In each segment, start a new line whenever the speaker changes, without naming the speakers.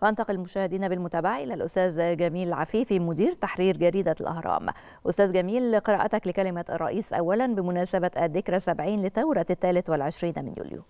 وانتقل المشاهدين بالمتابعة إلى الأستاذ جميل عفيفي مدير تحرير جريدة الأهرام أستاذ جميل قراءتك لكلمة الرئيس أولا بمناسبة الذكرى 70 لثورة الثالث والعشرين من يوليو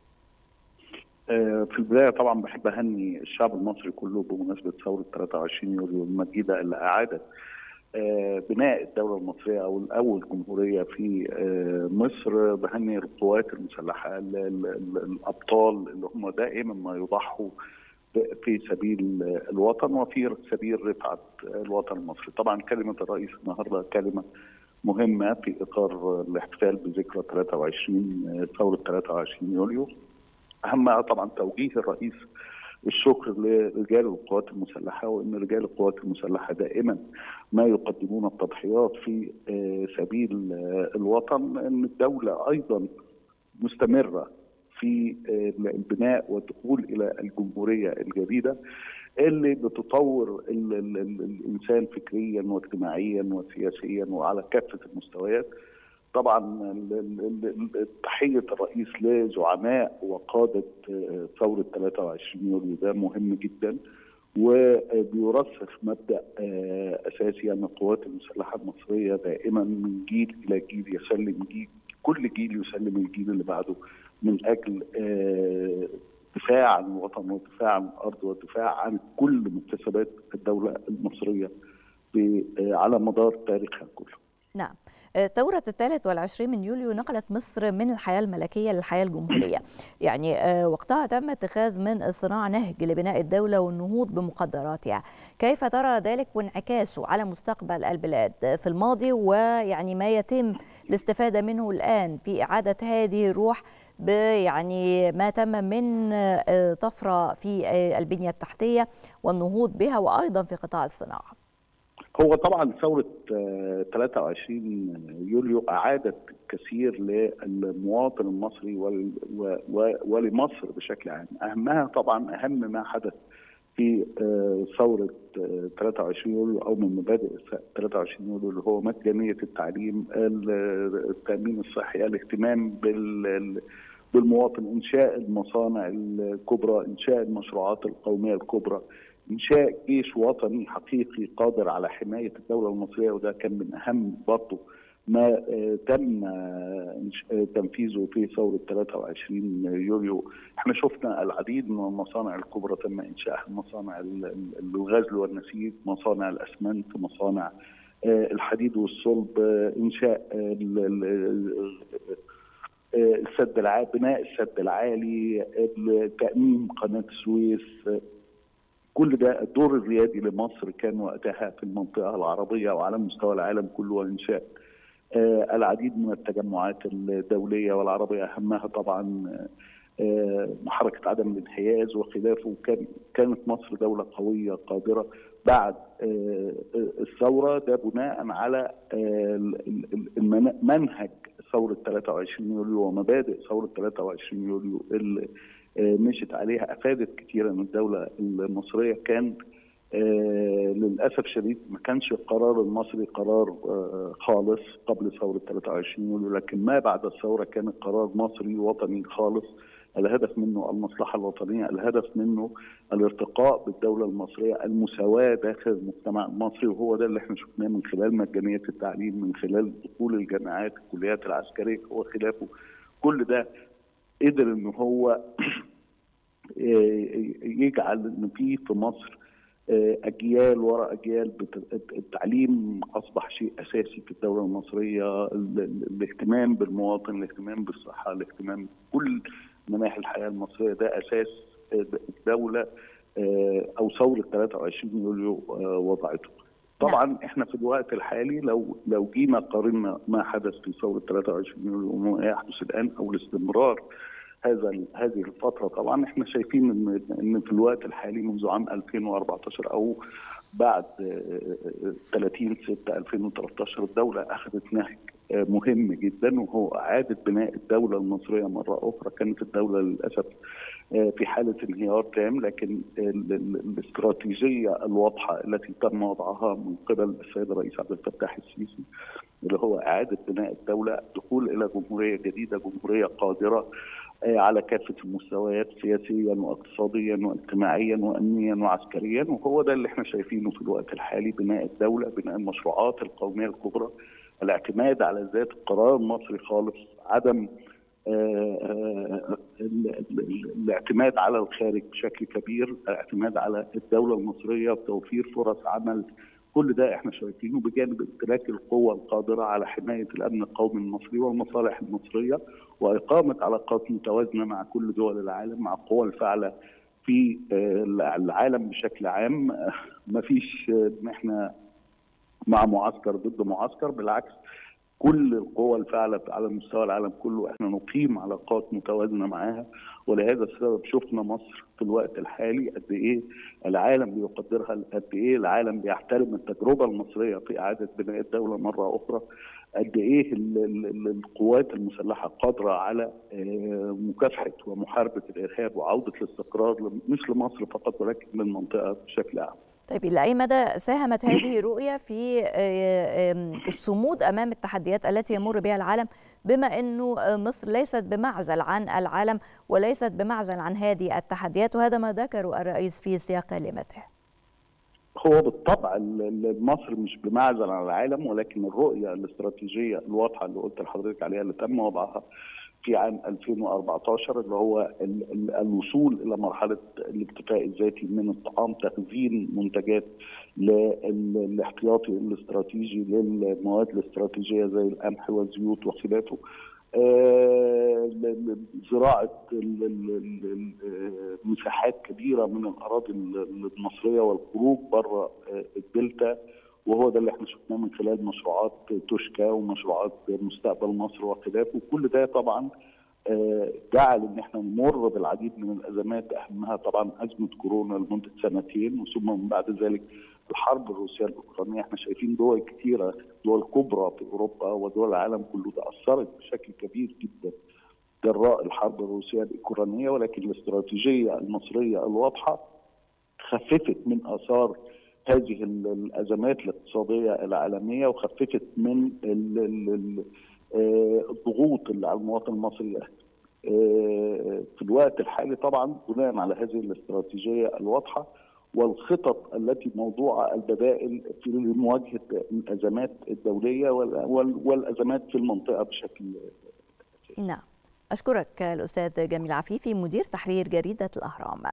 في البداية طبعا بحب أهني الشعب المصري كله بمناسبة ثورة 23 يوليو المجيدة اللي أعادت بناء الدولة المصرية أو الأول جمهورية في مصر بهني القوات المسلحة الأبطال اللي هم دائما ما يضحوا في سبيل الوطن وفي سبيل رفعة الوطن المصري طبعا كلمة الرئيس النهاردة كلمة مهمة في إطار الاحتفال بذكرى 23 ثورة 23 يوليو أهمها طبعا توجيه الرئيس الشكر لرجال القوات المسلحه وان رجال القوات المسلحه دائما ما يقدمون التضحيات في سبيل الوطن ان الدوله ايضا مستمره في البناء والدخول الى الجمهوريه الجديده اللي بتطور ال ال ال الانسان فكريا واجتماعيا وسياسيا وعلى كافه المستويات طبعا تحيه الرئيس لزعماء وقاده ثوره 23 يوليو ده مهم جدا وبيرسخ مبدا اساسي ان القوات المسلحه المصريه دائما من جيل الى جيل يسلم جيل كل جيل يسلم الجيل اللي بعده من اجل دفاع عن الوطن والدفاع عن الارض والدفاع عن كل مكتسبات الدوله المصريه على مدار تاريخها كله.
نعم. ثورة الثالث والعشرين من يوليو نقلت مصر من الحياة الملكية للحياة الجمهورية يعني وقتها تم اتخاذ من الصراع نهج لبناء الدولة والنهوض بمقدراتها كيف ترى ذلك وانعكاسه على مستقبل البلاد في الماضي ويعني ما يتم الاستفادة منه الآن في إعادة هذه الروح يعني ما تم من طفرة في البنية التحتية والنهوض بها وأيضا في قطاع الصناعة
هو طبعا ثورة 23 يوليو أعادت كثير للمواطن المصري ولمصر بشكل عام أهمها طبعا أهم ما حدث في ثورة 23 يوليو أو من مبادئ 23 يوليو اللي هو مجانية التعليم التأمين الصحي الاهتمام بال بالمواطن إنشاء المصانع الكبرى إنشاء المشروعات القومية الكبرى انشاء جيش وطني حقيقي قادر على حمايه الدوله المصريه وده كان من اهم برضه ما تم تنفيذه في ثوره 23 يوليو احنا شفنا العديد من المصانع الكبرى تم انشائها مصانع الغزل والنسيج مصانع الاسمنت مصانع الحديد والصلب انشاء السد العالي بناء السد العالي تاميم قناه السويس كل ده الدور الريادي لمصر كان وقتها في المنطقه العربيه وعلى مستوى العالم كله وانشاء آه العديد من التجمعات الدوليه والعربيه اهمها طبعا آه حركه عدم الانحياز وخلافه كان كانت مصر دوله قويه قادره بعد آه الثوره ده بناء على منهج ثوره 23 يوليو ومبادئ ثوره 23 يوليو اللي مشت عليها افادت كثيرا الدوله المصريه كان آه للاسف شديد ما كانش القرار المصري قرار آه خالص قبل ثوره 23 يوليو لكن ما بعد الثوره كان القرار مصري وطني خالص الهدف منه المصلحه الوطنيه، الهدف منه الارتقاء بالدوله المصريه، المساواه داخل المجتمع المصري وهو ده اللي احنا شفناه من خلال مجانيه التعليم، من خلال دخول الجامعات، الكليات العسكريه وخلافه، كل ده قدر ان هو يجعل ان في في مصر اجيال وراء اجيال التعليم اصبح شيء اساسي في الدوله المصريه الاهتمام بالمواطن الاهتمام بالصحه الاهتمام بكل مناحي الحياه المصريه ده اساس الدوله او ثوره 23 يوليو وضعته طبعا احنا في الوقت الحالي لو لو جينا قارنا ما حدث في ثوره 23 يوليو وما يحدث الان او الاستمرار هذا هذه الفتره طبعا احنا شايفين ان ان في الوقت الحالي منذ عام 2014 او بعد 30 6 2013 الدوله اخذت نهج مهم جدا وهو اعاده بناء الدوله المصريه مره اخرى كانت الدوله للاسف في حاله انهيار تام لكن الاستراتيجيه الواضحه التي تم وضعها من قبل السيد الرئيس عبد الفتاح السيسي اللي هو اعاده بناء الدوله دخول الى جمهوريه جديده جمهوريه قادره على كافه المستويات سياسيا واقتصاديا واجتماعيا وامنيا وعسكريا وهو ده اللي احنا شايفينه في الوقت الحالي بناء الدوله بناء المشروعات القوميه الكبرى الاعتماد على ذات القرار المصري خالص عدم الاعتماد على الخارج بشكل كبير الاعتماد على الدوله المصريه وتوفير فرص عمل كل ده احنا شايفينه بجانب امتلاك القوة القادرة على حماية الأمن القومي المصري والمصالح المصرية وإقامة علاقات متوازنة مع كل دول العالم مع القوى الفاعلة في العالم بشكل عام ما فيش ان احنا مع معسكر ضد معسكر بالعكس كل القوى الفاعله على مستوى العالم كله احنا نقيم علاقات متوازنه معاها ولهذا السبب شفنا مصر في الوقت الحالي قد ايه العالم بيقدرها قد ايه العالم بيحترم التجربه المصريه في اعاده بناء الدوله مره اخرى قد ايه القوات المسلحه قادره على مكافحه ومحاربه الارهاب وعوده الاستقرار مش لمصر فقط ولكن للمنطقه بشكل عام.
طيب إلى أي مدى ساهمت هذه الرؤية في الصمود أمام التحديات التي يمر بها العالم بما أنه مصر ليست بمعزل عن العالم وليست بمعزل عن هذه التحديات وهذا ما ذكره الرئيس في سياق كلمته
هو بالطبع مصر مش بمعزل عن العالم ولكن الرؤية الاستراتيجية الواضحة اللي قلت لحضرتك عليها اللي تم وضعها في عام 2014 اللي هو الوصول الى مرحله الاكتفاء الذاتي من الطعام تخزين منتجات للاحتياطي الاستراتيجي للمواد الاستراتيجيه زي القمح والزيوت وخلافه زراعه مساحات كبيره من الاراضي المصريه والخروج بره الدلتا وهو ده اللي احنا شفناه من خلال مشروعات توشكا ومشروعات مستقبل مصر وخلافه كل ده طبعا جعل ان احنا نمر بالعديد من الازمات اهمها طبعا ازمه كورونا لمده سنتين وثم من بعد ذلك الحرب الروسيه الاوكرانيه احنا شايفين دول كثيره دول كبرى في اوروبا ودول العالم كله تاثرت بشكل كبير جدا جراء الحرب الروسيه الاوكرانيه ولكن الاستراتيجيه المصريه الواضحه خففت من اثار هذه الازمات الاقتصاديه العالميه وخففت من الضغوط اللي على المواطن المصري في الوقت الحالي طبعا بناء على هذه الاستراتيجيه الواضحه والخطط التي موضوعه البدائل في مواجهه الازمات الدوليه والازمات في المنطقه بشكل
نعم اشكرك الاستاذ جميل عفيفي مدير تحرير جريده الاهرام